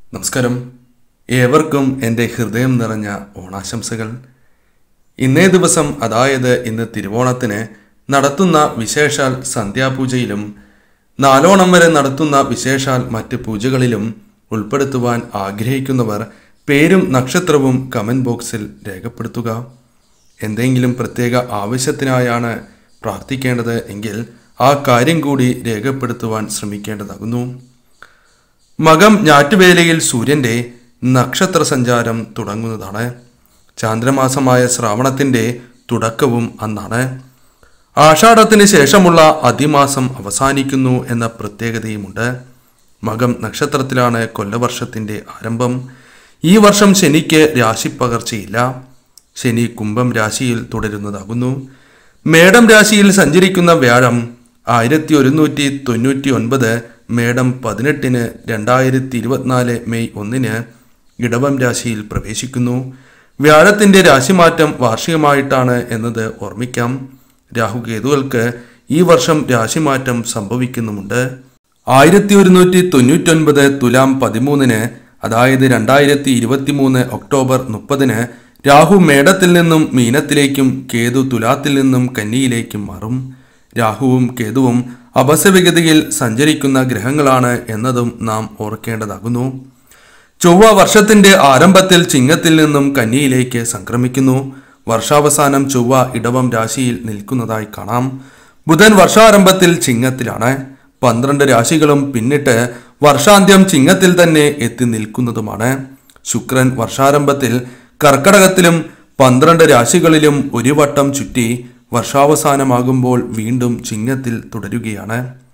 നമസ്കാരം ഏവർക്കും എൻ്റെ ഹൃദയം നിറഞ്ഞ ഓണാശംസകൾ ഇന്നേ ദിവസം അതായത് ഇന്ന് തിരുവോണത്തിന് നടത്തുന്ന വിശേഷാൽ സന്ധ്യാപൂജയിലും നാലോണം വരെ നടത്തുന്ന വിശേഷാൽ മറ്റ് പൂജകളിലും ഉൾപ്പെടുത്തുവാൻ ആഗ്രഹിക്കുന്നവർ പേരും നക്ഷത്രവും കമൻറ്റ് ബോക്സിൽ രേഖപ്പെടുത്തുക എന്തെങ്കിലും പ്രത്യേക ആവശ്യത്തിനായാണ് പ്രാർത്ഥിക്കേണ്ടത് എങ്കിൽ ആ കാര്യം കൂടി രേഖപ്പെടുത്തുവാൻ ശ്രമിക്കേണ്ടതാകുന്നു മകം ഞാറ്റുവേലയിൽ സൂര്യന്റെ നക്ഷത്ര സഞ്ചാരം തുടങ്ങുന്നതാണ് ചാന്ദ്രമാസമായ ശ്രാവണത്തിന്റെ തുടക്കവും അന്നാണ് ആഷാഢത്തിന് ശേഷമുള്ള അതിമാസം അവസാനിക്കുന്നു എന്ന പ്രത്യേകതയുമുണ്ട് മകം നക്ഷത്രത്തിലാണ് കൊല്ലവർഷത്തിന്റെ ആരംഭം ഈ വർഷം ശനിക്ക് രാശിപ്പകർച്ചയില്ല ശനി കുംഭം രാശിയിൽ തുടരുന്നതാകുന്നു മേടം രാശിയിൽ സഞ്ചരിക്കുന്ന വ്യാഴം ആയിരത്തി ഒരുന്നൂറ്റി തൊണ്ണൂറ്റി ഒൻപത് മേടം പതിനെട്ടിന് രണ്ടായിരത്തി ഇരുപത്തിനാല് മെയ് ഒന്നിന് ഇടവം രാശിയിൽ പ്രവേശിക്കുന്നു വ്യാഴത്തിന്റെ രാശിമാറ്റം വാർഷികമായിട്ടാണ് എന്നത് ഓർമ്മിക്കാം രാഹുകേതുക്കൾക്ക് ഈ വർഷം രാശിമാറ്റം സംഭവിക്കുന്നുമുണ്ട് ആയിരത്തി ഒരുന്നൂറ്റി തൊണ്ണൂറ്റൊൻപത് തുലാം പതിമൂന്നിന് അതായത് രണ്ടായിരത്തി ഇരുപത്തി മൂന്ന് ഒക്ടോബർ മുപ്പതിന് രാഹു മേടത്തിൽ നിന്നും മീനത്തിലേക്കും കേതു തുലാത്തിൽ നിന്നും കന്നിയിലേക്കും മാറും രാഹുവും കേതുവും അപസവിഗതിയിൽ സഞ്ചരിക്കുന്ന ഗ്രഹങ്ങളാണ് എന്നതും നാം ഓർക്കേണ്ടതാകുന്നു ചൊവ്വ വർഷത്തിന്റെ ആരംഭത്തിൽ ചിങ്ങത്തിൽ നിന്നും കന്നിയിലേക്ക് സംക്രമിക്കുന്നു വർഷാവസാനം ചൊവ്വ ഇടവം രാശിയിൽ നിൽക്കുന്നതായി കാണാം ബുധൻ വർഷാരംഭത്തിൽ ചിങ്ങത്തിലാണ് പന്ത്രണ്ട് രാശികളും പിന്നിട്ട് വർഷാന്ത്യം ചിങ്ങത്തിൽ തന്നെ എത്തി നിൽക്കുന്നതുമാണ് ശുക്രൻ വർഷാരംഭത്തിൽ കർക്കടകത്തിലും പന്ത്രണ്ട് രാശികളിലും ഒരു വട്ടം ചുറ്റി വർഷാവസാനമാകുമ്പോൾ വീണ്ടും ചിങ്ങത്തിൽ തുടരുകയാണ്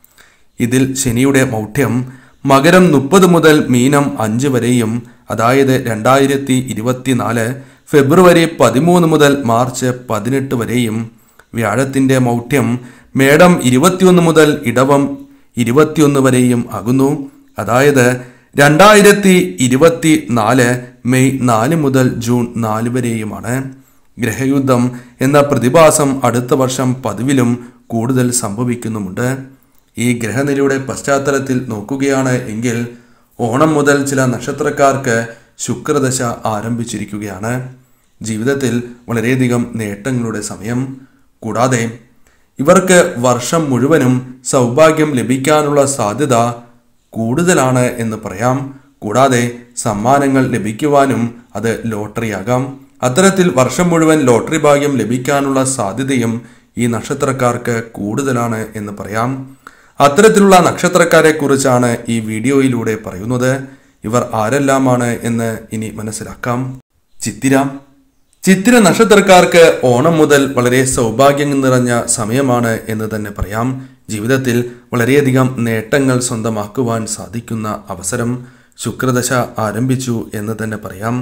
ഇതിൽ ശനിയുടെ മൗഢ്യം മകരം മുപ്പത് മുതൽ മീനം അഞ്ച് വരെയും അതായത് രണ്ടായിരത്തി ഇരുപത്തിനാല് ഫെബ്രുവരി പതിമൂന്ന് മുതൽ മാർച്ച് പതിനെട്ട് വരെയും വ്യാഴത്തിന്റെ മൗഢ്യം മേടം ഇരുപത്തിയൊന്ന് മുതൽ ഇടവം ഇരുപത്തിയൊന്ന് വരെയും ആകുന്നു അതായത് രണ്ടായിരത്തി ഇരുപത്തി നാല് മെയ് നാല് മുതൽ ജൂൺ നാല് വരെയുമാണ് ഗ്രഹയുദ്ധം എന്ന പ്രതിഭാസം അടുത്ത വർഷം പതിവിലും കൂടുതൽ സംഭവിക്കുന്നുമുണ്ട് ഈ ഗ്രഹനിലയുടെ പശ്ചാത്തലത്തിൽ നോക്കുകയാണ് എങ്കിൽ ഓണം മുതൽ ചില നക്ഷത്രക്കാർക്ക് ശുക്രദശ ആരംഭിച്ചിരിക്കുകയാണ് ജീവിതത്തിൽ വളരെയധികം നേട്ടങ്ങളുടെ സമയം കൂടാതെ ഇവർക്ക് വർഷം മുഴുവനും സൗഭാഗ്യം ലഭിക്കാനുള്ള സാധ്യത കൂടുതലാണ് എന്ന് പറയാം കൂടാതെ സമ്മാനങ്ങൾ ലഭിക്കുവാനും അത് ലോട്ടറിയാകാം അത്തരത്തിൽ വർഷം മുഴുവൻ ലോട്ടറി ഭാഗ്യം ലഭിക്കാനുള്ള സാധ്യതയും ഈ നക്ഷത്രക്കാർക്ക് കൂടുതലാണ് എന്ന് പറയാം അത്തരത്തിലുള്ള നക്ഷത്രക്കാരെ കുറിച്ചാണ് ഈ വീഡിയോയിലൂടെ പറയുന്നത് ഇവർ ആരെല്ലാമാണ് എന്ന് ഇനി മനസ്സിലാക്കാം ചിത്തിര ചിത്തിര നക്ഷത്രക്കാർക്ക് ഓണം മുതൽ വളരെ സൗഭാഗ്യം നിറഞ്ഞ സമയമാണ് എന്ന് തന്നെ പറയാം ജീവിതത്തിൽ വളരെയധികം നേട്ടങ്ങൾ സ്വന്തമാക്കുവാൻ സാധിക്കുന്ന അവസരം ശുക്രദശ ആരംഭിച്ചു എന്ന് തന്നെ പറയാം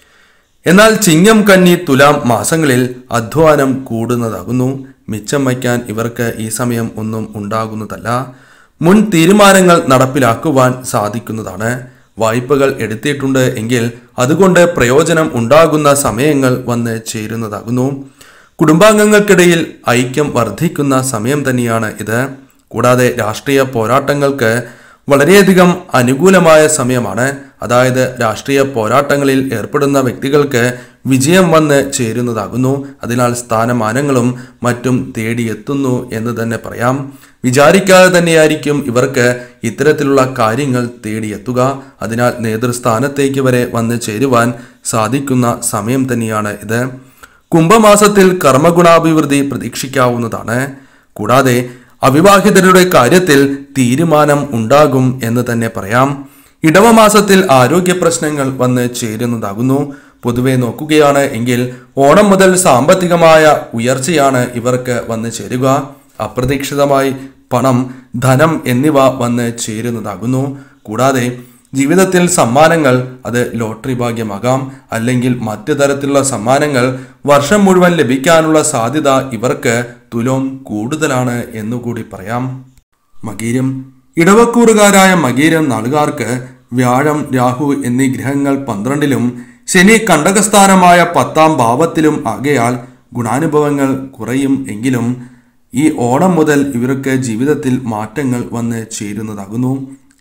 എന്നാൽ ചിങ്ങം കന്നി തുലാം മാസങ്ങളിൽ അധ്വാനം കൂടുന്നതാകുന്നു മിച്ചം വയ്ക്കാൻ ഇവർക്ക് ഈ സമയം ഒന്നും ഉണ്ടാകുന്നതല്ല മുൻ തീരുമാനങ്ങൾ നടപ്പിലാക്കുവാൻ സാധിക്കുന്നതാണ് വായ്പകൾ എടുത്തിട്ടുണ്ട് എങ്കിൽ അതുകൊണ്ട് പ്രയോജനം ഉണ്ടാകുന്ന സമയങ്ങൾ വന്ന് ചേരുന്നതാകുന്നു കുടുംബാംഗങ്ങൾക്കിടയിൽ ഐക്യം വർദ്ധിക്കുന്ന സമയം തന്നെയാണ് ഇത് കൂടാതെ രാഷ്ട്രീയ പോരാട്ടങ്ങൾക്ക് വളരെയധികം അനുകൂലമായ സമയമാണ് അതായത് രാഷ്ട്രീയ പോരാട്ടങ്ങളിൽ ഏർപ്പെടുന്ന വ്യക്തികൾക്ക് വിജയം വന്ന് ചേരുന്നതാകുന്നു അതിനാൽ സ്ഥാനമാനങ്ങളും മറ്റും തേടിയെത്തുന്നു എന്ന് തന്നെ പറയാം വിചാരിക്കാതെ തന്നെയായിരിക്കും ഇവർക്ക് ഇത്തരത്തിലുള്ള കാര്യങ്ങൾ തേടിയെത്തുക അതിനാൽ നേതൃസ്ഥാനത്തേക്ക് വരെ വന്ന് ചേരുവാൻ സാധിക്കുന്ന സമയം തന്നെയാണ് ഇത് കുംഭമാസത്തിൽ കർമ്മഗുണാഭിവൃദ്ധി പ്രതീക്ഷിക്കാവുന്നതാണ് കൂടാതെ അവിവാഹിതരുടെ കാര്യത്തിൽ തീരുമാനം ഉണ്ടാകും എന്ന് തന്നെ പറയാം ഇടവമാസത്തിൽ ആരോഗ്യ പ്രശ്നങ്ങൾ വന്ന് ചേരുന്നതാകുന്നു പൊതുവെ നോക്കുകയാണ് എങ്കിൽ ഓണം മുതൽ സാമ്പത്തികമായ ഉയർച്ചയാണ് ഇവർക്ക് വന്ന് ചേരുക അപ്രതീക്ഷിതമായി പണം ധനം എന്നിവ വന്ന് ചേരുന്നതാകുന്നു കൂടാതെ ജീവിതത്തിൽ സമ്മാനങ്ങൾ അത് ലോട്ടറി ഭാഗ്യമാകാം അല്ലെങ്കിൽ മറ്റു തരത്തിലുള്ള സമ്മാനങ്ങൾ വർഷം മുഴുവൻ ലഭിക്കാനുള്ള സാധ്യത ഇവർക്ക് തുലോം കൂടുതലാണ് എന്നുകൂടി പറയാം മകീരം ഇടവക്കൂറുകാരായ മകീരം നാളുകാർക്ക് വ്യാഴം രാഹു എന്നീ ഗ്രഹങ്ങൾ പന്ത്രണ്ടിലും ശനി കണ്ടകസ്ഥാനമായ പത്താം ഭാവത്തിലും ആകയാൽ ഗുണാനുഭവങ്ങൾ കുറയും എങ്കിലും ഈ ഓണം മുതൽ ഇവർക്ക് ജീവിതത്തിൽ മാറ്റങ്ങൾ വന്ന് ചേരുന്നതാകുന്നു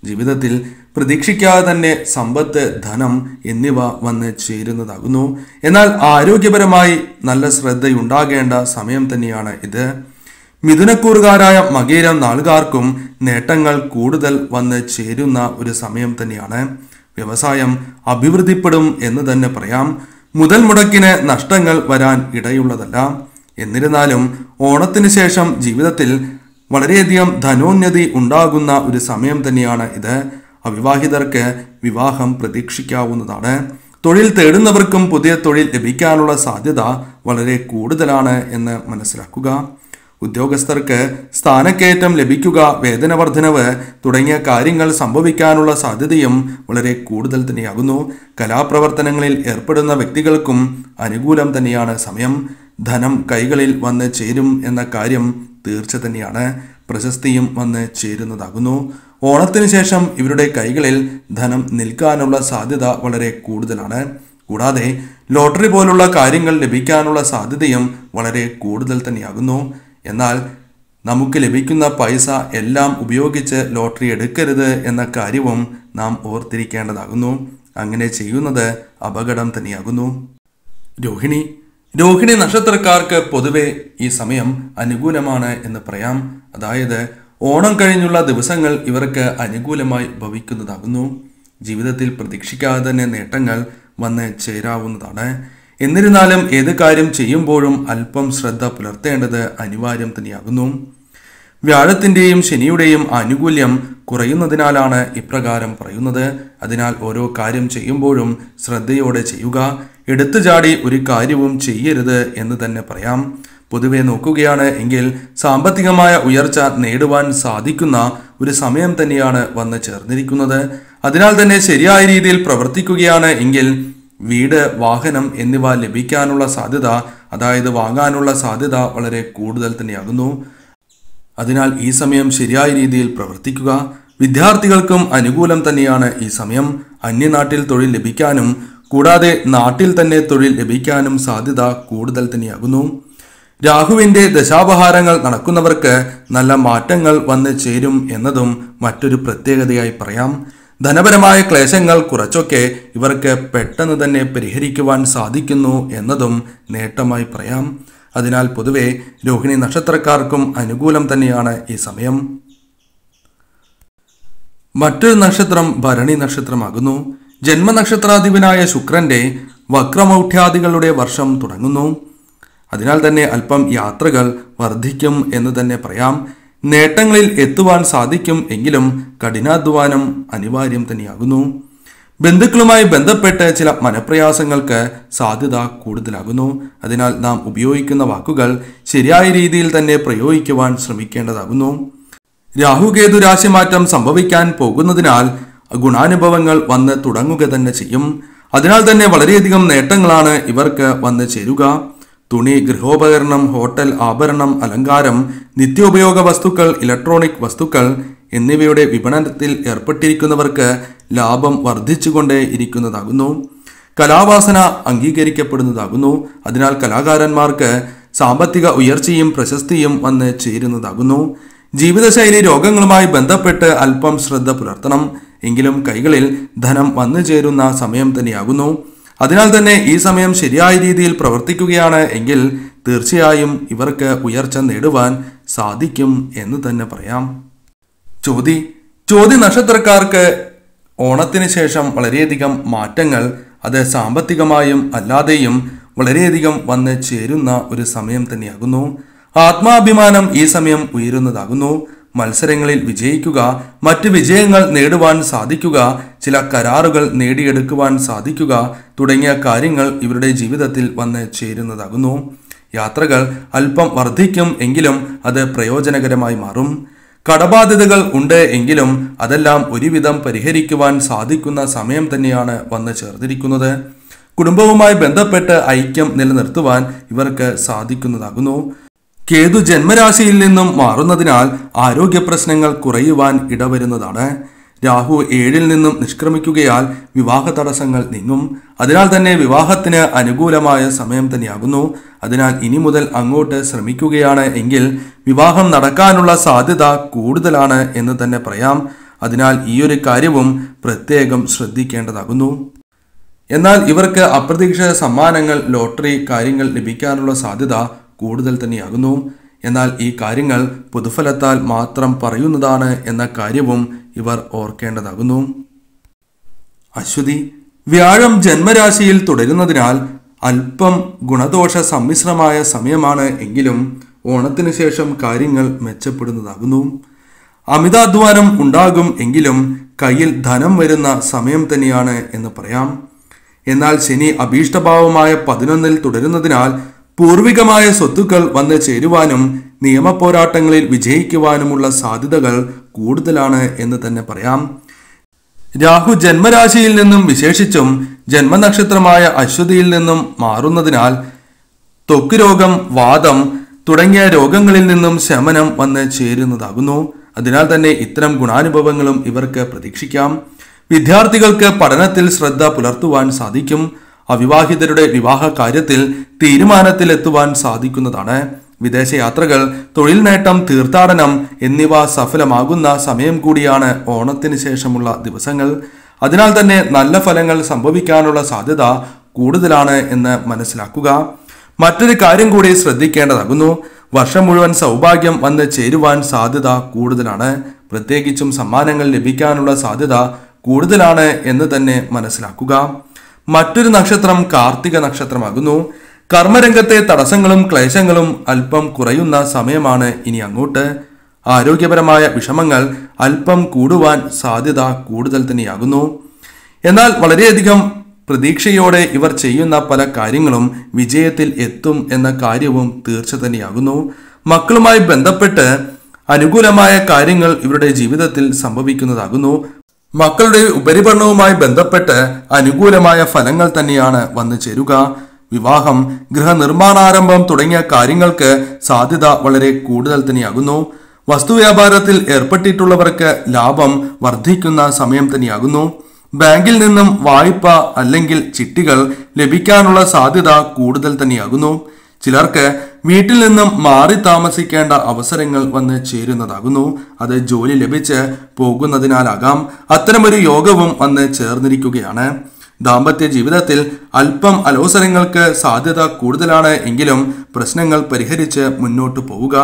ജീവിതത്തിൽ പ്രതീക്ഷിക്കാതെ തന്നെ സമ്പത്ത് ധനം എന്നിവ വന്ന് ചേരുന്നതാകുന്നു എന്നാൽ ആരോഗ്യപരമായി നല്ല ശ്രദ്ധയുണ്ടാകേണ്ട സമയം തന്നെയാണ് ഇത് മിഥുനക്കൂറുകാരായ മകീരം നാളുകാർക്കും നേട്ടങ്ങൾ കൂടുതൽ വന്ന് ചേരുന്ന ഒരു സമയം തന്നെയാണ് വ്യവസായം അഭിവൃദ്ധിപ്പെടും എന്ന് തന്നെ പറയാം മുതൽ മുടക്കിന് നഷ്ടങ്ങൾ വരാൻ ഇടയുള്ളതല്ല എന്നിരുന്നാലും ഓണത്തിന് ശേഷം ജീവിതത്തിൽ വളരെയധികം ധനോന്നതി ഉണ്ടാകുന്ന ഒരു സമയം തന്നെയാണ് ഇത് അവിവാഹിതർക്ക് വിവാഹം പ്രതീക്ഷിക്കാവുന്നതാണ് തൊഴിൽ തേടുന്നവർക്കും പുതിയ തൊഴിൽ ലഭിക്കാനുള്ള സാധ്യത വളരെ കൂടുതലാണ് എന്ന് മനസ്സിലാക്കുക ഉദ്യോഗസ്ഥർക്ക് സ്ഥാനക്കയറ്റം ലഭിക്കുക വേതന വർധനവ് തുടങ്ങിയ കാര്യങ്ങൾ സംഭവിക്കാനുള്ള സാധ്യതയും വളരെ കൂടുതൽ തന്നെയാകുന്നു കലാപ്രവർത്തനങ്ങളിൽ ഏർപ്പെടുന്ന വ്യക്തികൾക്കും അനുകൂലം തന്നെയാണ് സമയം ധനം കൈകളിൽ വന്ന് ചേരും എന്ന കാര്യം തീർച്ച തന്നെയാണ് പ്രശസ്തിയും വന്ന് ചേരുന്നതാകുന്നു ഓണത്തിന് ശേഷം ഇവരുടെ കൈകളിൽ ധനം നിൽക്കാനുള്ള സാധ്യത വളരെ കൂടുതലാണ് കൂടാതെ ലോട്ടറി പോലുള്ള കാര്യങ്ങൾ ലഭിക്കാനുള്ള സാധ്യതയും വളരെ കൂടുതൽ തന്നെയാകുന്നു എന്നാൽ നമുക്ക് ലഭിക്കുന്ന പൈസ എല്ലാം ഉപയോഗിച്ച് ലോട്ടറി എടുക്കരുത് എന്ന കാര്യവും നാം ഓർത്തിരിക്കേണ്ടതാകുന്നു അങ്ങനെ ചെയ്യുന്നത് അപകടം തന്നെയാകുന്നു രോഹിണി രോഹിണി നക്ഷത്രക്കാർക്ക് പൊതുവെ ഈ സമയം അനുകൂലമാണ് എന്ന് പറയാം അതായത് ഓണം കഴിഞ്ഞുള്ള ദിവസങ്ങൾ ഇവർക്ക് അനുകൂലമായി ഭവിക്കുന്നതാകുന്നു ജീവിതത്തിൽ പ്രതീക്ഷിക്കാതെ തന്നെ നേട്ടങ്ങൾ വന്ന് ചേരാവുന്നതാണ് എന്നിരുന്നാലും ഏത് കാര്യം ചെയ്യുമ്പോഴും അല്പം ശ്രദ്ധ പുലർത്തേണ്ടത് അനിവാര്യം തന്നെയാകുന്നു വ്യാഴത്തിന്റെയും ശനിയുടെയും ആനുകൂല്യം കുറയുന്നതിനാലാണ് ഇപ്രകാരം പറയുന്നത് അതിനാൽ ഓരോ കാര്യം ചെയ്യുമ്പോഴും ശ്രദ്ധയോടെ ചെയ്യുക എടുത്തു ചാടി ഒരു കാര്യവും ചെയ്യരുത് എന്ന് തന്നെ പറയാം പൊതുവെ നോക്കുകയാണ് എങ്കിൽ സാമ്പത്തികമായ ഉയർച്ച നേടുവാൻ സാധിക്കുന്ന ഒരു സമയം തന്നെയാണ് വന്ന് ചേർന്നിരിക്കുന്നത് അതിനാൽ തന്നെ ശരിയായ രീതിയിൽ പ്രവർത്തിക്കുകയാണ് എങ്കിൽ വീട് വാഹനം എന്നിവ ലഭിക്കാനുള്ള സാധ്യത അതായത് വാങ്ങാനുള്ള സാധ്യത വളരെ കൂടുതൽ തന്നെയാകുന്നു അതിനാൽ ഈ സമയം ശരിയായ രീതിയിൽ പ്രവർത്തിക്കുക വിദ്യാർത്ഥികൾക്കും അനുകൂലം തന്നെയാണ് ഈ സമയം അന്യനാട്ടിൽ തൊഴിൽ ലഭിക്കാനും കൂടാതെ നാട്ടിൽ തന്നെ തൊഴിൽ ലഭിക്കാനും സാധ്യത കൂടുതൽ തന്നെയാകുന്നു രാഹുവിന്റെ ദശാപഹാരങ്ങൾ നടക്കുന്നവർക്ക് നല്ല മാറ്റങ്ങൾ വന്ന് ചേരും എന്നതും മറ്റൊരു പ്രത്യേകതയായി പറയാം ധനപരമായ ക്ലേശങ്ങൾ കുറച്ചൊക്കെ ഇവർക്ക് പെട്ടെന്ന് തന്നെ പരിഹരിക്കുവാൻ സാധിക്കുന്നു എന്നതും നേട്ടമായി പറയാം അതിനാൽ പൊതുവെ രോഹിണി നക്ഷത്രക്കാർക്കും അനുകൂലം തന്നെയാണ് ഈ സമയം മറ്റൊരു നക്ഷത്രം ഭരണി നക്ഷത്രമാകുന്നു ജന്മനക്ഷത്രാധിപനായ ശുക്രന്റെ വക്രമൗഢ്യാദികളുടെ വർഷം തുടങ്ങുന്നു അതിനാൽ തന്നെ അല്പം യാത്രകൾ വർദ്ധിക്കും എന്ന് തന്നെ പറയാം നേട്ടങ്ങളിൽ എത്തുവാൻ സാധിക്കും എങ്കിലും കഠിനാധ്വാനം അനിവാര്യം തന്നെയാകുന്നു ബന്ധുക്കളുമായി ബന്ധപ്പെട്ട് ചില മനപ്രയാസങ്ങൾക്ക് സാധ്യത കൂടുതലാകുന്നു അതിനാൽ നാം ഉപയോഗിക്കുന്ന വാക്കുകൾ ശരിയായ രീതിയിൽ തന്നെ പ്രയോഗിക്കുവാൻ ശ്രമിക്കേണ്ടതാകുന്നു രാഹുകേതു രാശിമാറ്റം സംഭവിക്കാൻ പോകുന്നതിനാൽ ഗുണാനുഭവങ്ങൾ വന്ന് തുടങ്ങുക തന്നെ ചെയ്യും അതിനാൽ തന്നെ വളരെയധികം നേട്ടങ്ങളാണ് ഇവർക്ക് വന്ന് ചേരുക തുണി ഗൃഹോപകരണം ഹോട്ടൽ ആഭരണം അലങ്കാരം നിത്യോപയോഗ വസ്തുക്കൾ ഇലക്ട്രോണിക് വസ്തുക്കൾ എന്നിവയുടെ വിപണനത്തിൽ ഏർപ്പെട്ടിരിക്കുന്നവർക്ക് ലാഭം വർദ്ധിച്ചുകൊണ്ടേ ഇരിക്കുന്നതാകുന്നു കലാവാസന അംഗീകരിക്കപ്പെടുന്നതാകുന്നു അതിനാൽ കലാകാരന്മാർക്ക് സാമ്പത്തിക ഉയർച്ചയും പ്രശസ്തിയും വന്ന് ചേരുന്നതാകുന്നു ജീവിതശൈലി രോഗങ്ങളുമായി ബന്ധപ്പെട്ട് അല്പം ശ്രദ്ധ പുലർത്തണം എങ്കിലും കൈകളിൽ ധനം വന്നു ചേരുന്ന സമയം തന്നെയാകുന്നു അതിനാൽ തന്നെ ഈ സമയം ശരിയായ രീതിയിൽ പ്രവർത്തിക്കുകയാണ് എങ്കിൽ തീർച്ചയായും ഇവർക്ക് ഉയർച്ച നേടുവാൻ സാധിക്കും എന്ന് തന്നെ പറയാം ചോതി ചോതി നക്ഷത്രക്കാർക്ക് ഓണത്തിന് ശേഷം വളരെയധികം മാറ്റങ്ങൾ അത് സാമ്പത്തികമായും അല്ലാതെയും വളരെയധികം വന്ന് ചേരുന്ന ഒരു സമയം തന്നെയാകുന്നു ആത്മാഭിമാനം ഈ സമയം ഉയരുന്നതാകുന്നു മത്സരങ്ങളിൽ വിജയിക്കുക മറ്റ് വിജയങ്ങൾ നേടുവാൻ സാധിക്കുക ചില കരാറുകൾ നേടിയെടുക്കുവാൻ സാധിക്കുക തുടങ്ങിയ കാര്യങ്ങൾ ഇവരുടെ ജീവിതത്തിൽ വന്ന് ചേരുന്നതാകുന്നു യാത്രകൾ അല്പം വർദ്ധിക്കും എങ്കിലും അത് പ്രയോജനകരമായി മാറും കടബാധ്യതകൾ ഉണ്ട് എങ്കിലും അതെല്ലാം ഒരുവിധം പരിഹരിക്കുവാൻ സാധിക്കുന്ന സമയം തന്നെയാണ് വന്ന് ചേർന്നിരിക്കുന്നത് കുടുംബവുമായി ബന്ധപ്പെട്ട് ഐക്യം നിലനിർത്തുവാൻ ഇവർക്ക് സാധിക്കുന്നതാകുന്നു കേതു ജന്മരാശിയിൽ നിന്നും മാറുന്നതിനാൽ ആരോഗ്യ പ്രശ്നങ്ങൾ കുറയുവാൻ ഇടവരുന്നതാണ് രാഹു ഏഴിൽ നിന്നും നിഷ്ക്രമിക്കുകയാൽ വിവാഹ തടസ്സങ്ങൾ നീങ്ങും അതിനാൽ തന്നെ വിവാഹത്തിന് അനുകൂലമായ സമയം തന്നെയാകുന്നു അതിനാൽ ഇനി മുതൽ അങ്ങോട്ട് ശ്രമിക്കുകയാണ് എങ്കിൽ വിവാഹം നടക്കാനുള്ള സാധ്യത കൂടുതലാണ് എന്ന് തന്നെ പറയാം അതിനാൽ ഈ ഒരു കാര്യവും പ്രത്യേകം ശ്രദ്ധിക്കേണ്ടതാകുന്നു എന്നാൽ ഇവർക്ക് അപ്രതീക്ഷിത സമ്മാനങ്ങൾ ലോട്ടറി കാര്യങ്ങൾ ലഭിക്കാനുള്ള സാധ്യത കൂടുതൽ തന്നെയാകുന്നു എന്നാൽ ഈ കാര്യങ്ങൾ പൊതുഫലത്താൽ മാത്രം പറയുന്നതാണ് എന്ന കാര്യവും ഇവർ ഓർക്കേണ്ടതാകുന്നു അശ്വതി വ്യാഴം ജന്മരാശിയിൽ തുടരുന്നതിനാൽ അല്പം ഗുണദോഷ സമ്മിശ്രമായ സമയമാണ് എങ്കിലും ഓണത്തിന് ശേഷം കാര്യങ്ങൾ മെച്ചപ്പെടുന്നതാകുന്നു അമിതാധ്വാനം ഉണ്ടാകും എങ്കിലും കയ്യിൽ ധനം വരുന്ന സമയം തന്നെയാണ് എന്ന് പറയാം എന്നാൽ ശനി അഭീഷ്ടഭാവമായ പതിനൊന്നിൽ തുടരുന്നതിനാൽ പൂർവികമായ സ്വത്തുക്കൾ വന്ന് ചേരുവാനും നിയമപോരാട്ടങ്ങളിൽ വിജയിക്കുവാനുമുള്ള സാധ്യതകൾ കൂടുതലാണ് എന്ന് തന്നെ പറയാം രാഹു ജന്മരാശിയിൽ നിന്നും വിശേഷിച്ചും ജന്മനക്ഷത്രമായ അശ്വതിയിൽ നിന്നും മാറുന്നതിനാൽ ത്വക്ക് രോഗം വാദം തുടങ്ങിയ രോഗങ്ങളിൽ നിന്നും ശമനം വന്ന് ചേരുന്നതാകുന്നു അതിനാൽ തന്നെ ഇത്തരം ഗുണാനുഭവങ്ങളും ഇവർക്ക് പ്രതീക്ഷിക്കാം വിദ്യാർത്ഥികൾക്ക് പഠനത്തിൽ ശ്രദ്ധ പുലർത്തുവാൻ സാധിക്കും അവിവാഹിതരുടെ വിവാഹ കാര്യത്തിൽ തീരുമാനത്തിലെത്തുവാൻ സാധിക്കുന്നതാണ് വിദേശയാത്രകൾ തൊഴിൽ നേട്ടം തീർത്ഥാടനം എന്നിവ സഫലമാകുന്ന സമയം കൂടിയാണ് ഓണത്തിന് ശേഷമുള്ള ദിവസങ്ങൾ അതിനാൽ തന്നെ നല്ല ഫലങ്ങൾ സംഭവിക്കാനുള്ള സാധ്യത കൂടുതലാണ് എന്ന് മനസ്സിലാക്കുക മറ്റൊരു കാര്യം കൂടി ശ്രദ്ധിക്കേണ്ടതാകുന്നു വർഷം മുഴുവൻ സൗഭാഗ്യം വന്ന് ചേരുവാൻ സാധ്യത കൂടുതലാണ് പ്രത്യേകിച്ചും സമ്മാനങ്ങൾ ലഭിക്കാനുള്ള സാധ്യത കൂടുതലാണ് എന്ന് തന്നെ മനസ്സിലാക്കുക മറ്റൊരു നക്ഷത്രം കാർത്തിക നക്ഷത്രമാകുന്നു കർമ്മരംഗത്തെ തടസ്സങ്ങളും ക്ലേശങ്ങളും അല്പം കുറയുന്ന സമയമാണ് ഇനി അങ്ങോട്ട് ആരോഗ്യപരമായ വിഷമങ്ങൾ അല്പം കൂടുവാൻ സാധ്യത കൂടുതൽ തന്നെയാകുന്നു എന്നാൽ വളരെയധികം പ്രതീക്ഷയോടെ ഇവർ ചെയ്യുന്ന പല കാര്യങ്ങളും വിജയത്തിൽ എത്തും എന്ന കാര്യവും തീർച്ച തന്നെയാകുന്നു മക്കളുമായി ബന്ധപ്പെട്ട് അനുകൂലമായ കാര്യങ്ങൾ ഇവരുടെ ജീവിതത്തിൽ സംഭവിക്കുന്നതാകുന്നു മക്കളുടെ ഉപരിപഠനവുമായി ബന്ധപ്പെട്ട് അനുകൂലമായ ഫലങ്ങൾ തന്നെയാണ് വന്നു ചേരുക വിവാഹം ഗൃഹനിർമ്മാണാരംഭം തുടങ്ങിയ കാര്യങ്ങൾക്ക് സാധ്യത വളരെ കൂടുതൽ തന്നെയാകുന്നു വസ്തുവ്യാപാരത്തിൽ ഏർപ്പെട്ടിട്ടുള്ളവർക്ക് ലാഭം വർദ്ധിക്കുന്ന സമയം തന്നെയാകുന്നു ബാങ്കിൽ നിന്നും വായ്പ അല്ലെങ്കിൽ ചിട്ടികൾ ലഭിക്കാനുള്ള സാധ്യത കൂടുതൽ തന്നെയാകുന്നു ചിലർക്ക് വീട്ടിൽ നിന്നും മാറി താമസിക്കേണ്ട അവസരങ്ങൾ വന്ന് ചേരുന്നതാകുന്നു അത് ജോലി ലഭിച്ച് പോകുന്നതിനാലാകാം അത്തരമൊരു യോഗവും വന്ന് ചേർന്നിരിക്കുകയാണ് ദാമ്പത്യ ജീവിതത്തിൽ അല്പം അലോസരങ്ങൾക്ക് സാധ്യത കൂടുതലാണ് എങ്കിലും പ്രശ്നങ്ങൾ പരിഹരിച്ച് മുന്നോട്ടു പോവുക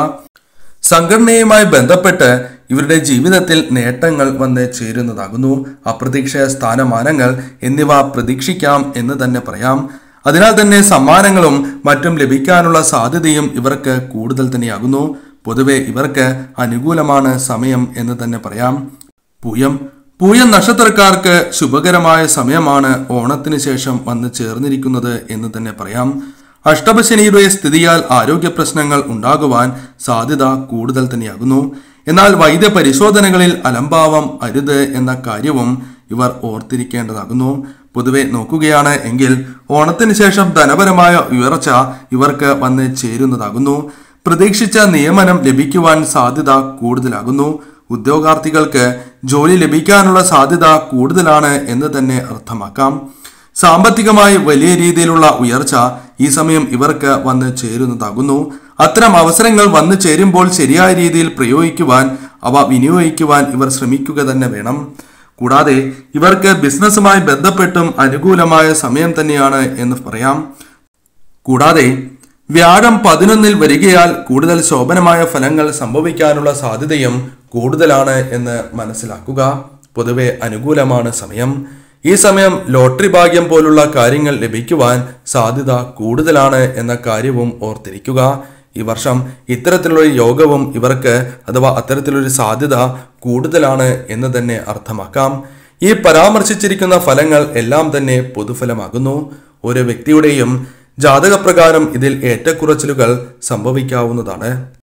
സംഘടനയുമായി ബന്ധപ്പെട്ട് ഇവരുടെ ജീവിതത്തിൽ നേട്ടങ്ങൾ വന്ന് ചേരുന്നതാകുന്നു അപ്രതീക്ഷിത സ്ഥാനമാനങ്ങൾ എന്നിവ പ്രതീക്ഷിക്കാം എന്ന് തന്നെ പറയാം അതിനാൽ തന്നെ സമ്മാനങ്ങളും മറ്റും ലഭിക്കാനുള്ള സാധ്യതയും ഇവർക്ക് കൂടുതൽ തന്നെയാകുന്നു പൊതുവെ ഇവർക്ക് അനുകൂലമാണ് സമയം എന്ന് തന്നെ പറയാം പൂയം പൂയം നക്ഷത്രക്കാർക്ക് ശുഭകരമായ സമയമാണ് ഓണത്തിന് ശേഷം വന്ന് ചേർന്നിരിക്കുന്നത് എന്ന് തന്നെ പറയാം അഷ്ടമശനിയുടെ സ്ഥിതിയാൽ ആരോഗ്യ പ്രശ്നങ്ങൾ ഉണ്ടാകുവാൻ സാധ്യത കൂടുതൽ തന്നെയാകുന്നു എന്നാൽ വൈദ്യ പരിശോധനകളിൽ അലംഭാവം അരുത് എന്ന കാര്യവും ഇവർ ഓർത്തിരിക്കേണ്ടതാകുന്നു പൊതുവെ നോക്കുകയാണ് എങ്കിൽ ഓണത്തിന് ശേഷം ധനപരമായ ഉയർച്ച ഇവർക്ക് വന്ന് ചേരുന്നതാകുന്നു പ്രതീക്ഷിച്ച നിയമനം ലഭിക്കുവാൻ സാധ്യത കൂടുതലാകുന്നു ഉദ്യോഗാർത്ഥികൾക്ക് ജോലി ലഭിക്കാനുള്ള സാധ്യത കൂടുതലാണ് എന്ന് തന്നെ അർത്ഥമാക്കാം സാമ്പത്തികമായി വലിയ രീതിയിലുള്ള ഉയർച്ച ഈ സമയം ഇവർക്ക് വന്ന് ചേരുന്നതാകുന്നു അത്തരം അവസരങ്ങൾ വന്നു ചേരുമ്പോൾ ശരിയായ രീതിയിൽ പ്രയോഗിക്കുവാൻ അവ വിനിയോഗിക്കുവാൻ ഇവർ ശ്രമിക്കുക തന്നെ വേണം കൂടാതെ ഇവർക്ക് ബിസിനസ്സുമായി ബന്ധപ്പെട്ടും അനുകൂലമായ സമയം തന്നെയാണ് എന്ന് പറയാം കൂടാതെ വ്യാഴം പതിനൊന്നിൽ വരികയാൽ കൂടുതൽ ശോഭനമായ ഫലങ്ങൾ സംഭവിക്കാനുള്ള സാധ്യതയും കൂടുതലാണ് എന്ന് മനസ്സിലാക്കുക പൊതുവെ അനുകൂലമാണ് സമയം ഈ സമയം ലോട്ടറി ഭാഗ്യം പോലുള്ള കാര്യങ്ങൾ ലഭിക്കുവാൻ സാധ്യത കൂടുതലാണ് എന്ന കാര്യവും ഓർത്തിരിക്കുക ഈ വർഷം ഇത്തരത്തിലുള്ള യോഗവും ഇവർക്ക് അഥവാ അത്തരത്തിലൊരു സാധ്യത കൂടുതലാണ് എന്ന് തന്നെ അർത്ഥമാക്കാം ഈ പരാമർശിച്ചിരിക്കുന്ന ഫലങ്ങൾ എല്ലാം തന്നെ പൊതുഫലമാകുന്നു ഓരോ വ്യക്തിയുടെയും ജാതകപ്രകാരം ഇതിൽ ഏറ്റക്കുറച്ചിലുകൾ സംഭവിക്കാവുന്നതാണ്